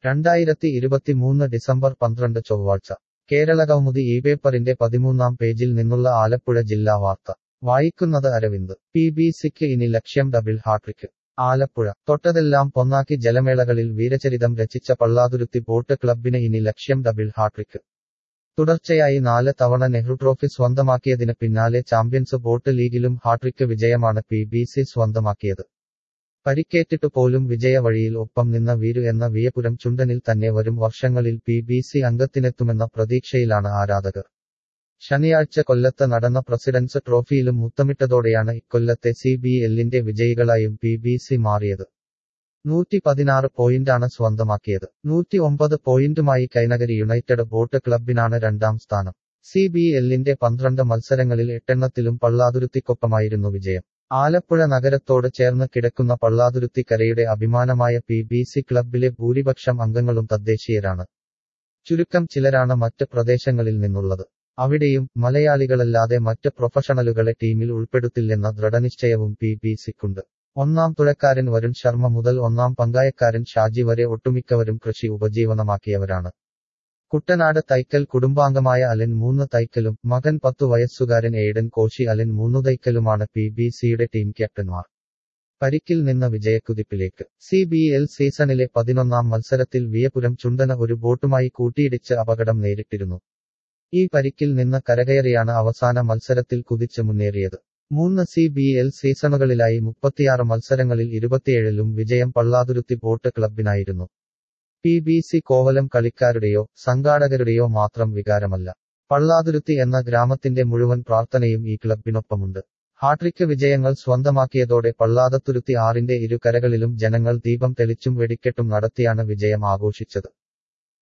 രണ്ടായിരത്തി ഇരുപത്തിമൂന്ന് ഡിസംബർ പന്ത്രണ്ട് ചൊവ്വാഴ്ച കേരളകൗമുദി ഈ പേപ്പറിന്റെ പതിമൂന്നാം പേജിൽ നിന്നുള്ള ആലപ്പുഴ ജില്ലാ വാർത്ത വായിക്കുന്നത് അരവിന്ദ് പി ബി സിക്ക് ഇനി ലക്ഷ്യം ഡബിൾ ഹാട്രിക്ക് ആലപ്പുഴ തൊട്ടതെല്ലാം പൊന്നാക്കി ജലമേളകളിൽ വീരചരിതം രചിച്ച പള്ളാതുരുത്തി ബോട്ട് ക്ലബിന് ഇനി ലക്ഷ്യം ഡബിൾ ഹാട്രിക്ക് തുടർച്ചയായി നാല് തവണ നെഹ്റു ട്രോഫി സ്വന്തമാക്കിയതിന് പിന്നാലെ ചാമ്പ്യൻസ് ബോട്ട് ലീഗിലും ഹാട്രിക്ക് വിജയമാണ് പി ബി സി സ്വന്തമാക്കിയത് പരിക്കേറ്റിട്ടു പോലും വിജയവഴിയിൽ ഒപ്പം നിന്ന വീരു എന്ന വിയപുരം ചുണ്ടനിൽ തന്നെ വരും വർഷങ്ങളിൽ പി ബി സി അംഗത്തിനെത്തുമെന്ന പ്രതീക്ഷയിലാണ് ആരാധകർ ശനിയാഴ്ച കൊല്ലത്ത് നടന്ന പ്രസിഡൻസ് ട്രോഫിയിലും മുത്തമിട്ടതോടെയാണ് ഇക്കൊല്ലത്തെ സി ബി എല്ലിന്റെ വിജയികളായും പി ബി സി മാറിയത് നൂറ്റി പതിനാറ് പോയിന്റാണ് സ്വന്തമാക്കിയത് നൂറ്റി ഒമ്പത് പോയിന്റുമായി കൈനഗരി യുണൈറ്റഡ് ബോട്ട് ക്ലബിനാണ് രണ്ടാം സ്ഥാനം സി ബി എല്ലിന്റെ പന്ത്രണ്ട് മത്സരങ്ങളിൽ എട്ടെണ്ണത്തിലും പള്ളാതുരുത്തിക്കൊപ്പമായിരുന്നു വിജയം ആലപ്പുഴ നഗരത്തോട് ചേർന്ന് കിടക്കുന്ന പള്ളാതുരുത്തി കരയുടെ അഭിമാനമായ പി ബി സി ക്ലബിലെ ഭൂരിപക്ഷം അംഗങ്ങളും തദ്ദേശീയരാണ് ചുരുക്കം ചിലരാണ് മറ്റ് പ്രദേശങ്ങളിൽ നിന്നുള്ളത് അവിടെയും മലയാളികളല്ലാതെ മറ്റ് പ്രൊഫഷണലുകളെ ടീമിൽ ഉൾപ്പെടുത്തില്ലെന്ന ദൃഢനിശ്ചയവും പി ബി സിക്കുണ്ട് ഒന്നാം തുഴക്കാരൻ വരുൺ ശർമ്മ മുതൽ ഒന്നാം പങ്കായക്കാരൻ ഷാജി വരെ ഒട്ടുമിക്കവരും കൃഷി ഉപജീവനമാക്കിയവരാണ് കുട്ടനാട് തൈക്കൽ കുടുംബാംഗമായ അലൻ മൂന്ന് തൈക്കലും മകൻ പത്തു വയസ്സുകാരൻ എയ്ഡൻ കോശി അലൻ മൂന്നു തൈക്കലുമാണ് പി ബി സിയുടെ ടീം ക്യാപ്റ്റന്മാർ പരിക്കിൽ നിന്ന് വിജയക്കുതിപ്പിലേക്ക് സി ബി എൽ സീസണിലെ പതിനൊന്നാം മത്സരത്തിൽ വിയപുരം ചുണ്ടന ഒരു ബോട്ടുമായി കൂട്ടിയിടിച്ച് അപകടം നേരിട്ടിരുന്നു ഈ പരിക്കിൽ നിന്ന് കരകയറിയാണ് അവസാന മത്സരത്തിൽ കുതിച്ച് മുന്നേറിയത് മൂന്ന് സി ബി എൽ സീസണുകളിലായി മുപ്പത്തിയാറ് മത്സരങ്ങളിൽ ഇരുപത്തിയേഴിലും വിജയം പള്ളാതുരുത്തി ബോട്ട് ക്ലബിനായിരുന്നു പി ബി സി കോവലം കളിക്കാരുടെയോ സംഘാടകരുടെയോ മാത്രം വികാരമല്ല പള്ളാതുരുത്തി എന്ന ഗ്രാമത്തിന്റെ മുഴുവൻ പ്രാർത്ഥനയും ഈ ക്ലബിനൊപ്പമുണ്ട് ഹാട്രിക്ക് വിജയങ്ങൾ സ്വന്തമാക്കിയതോടെ പള്ളാതത്തുരുത്തി ആറിന്റെ ഇരു കരകളിലും ജനങ്ങൾ ദീപം തെളിച്ചും വെടിക്കെട്ടും നടത്തിയാണ് വിജയം ആഘോഷിച്ചത്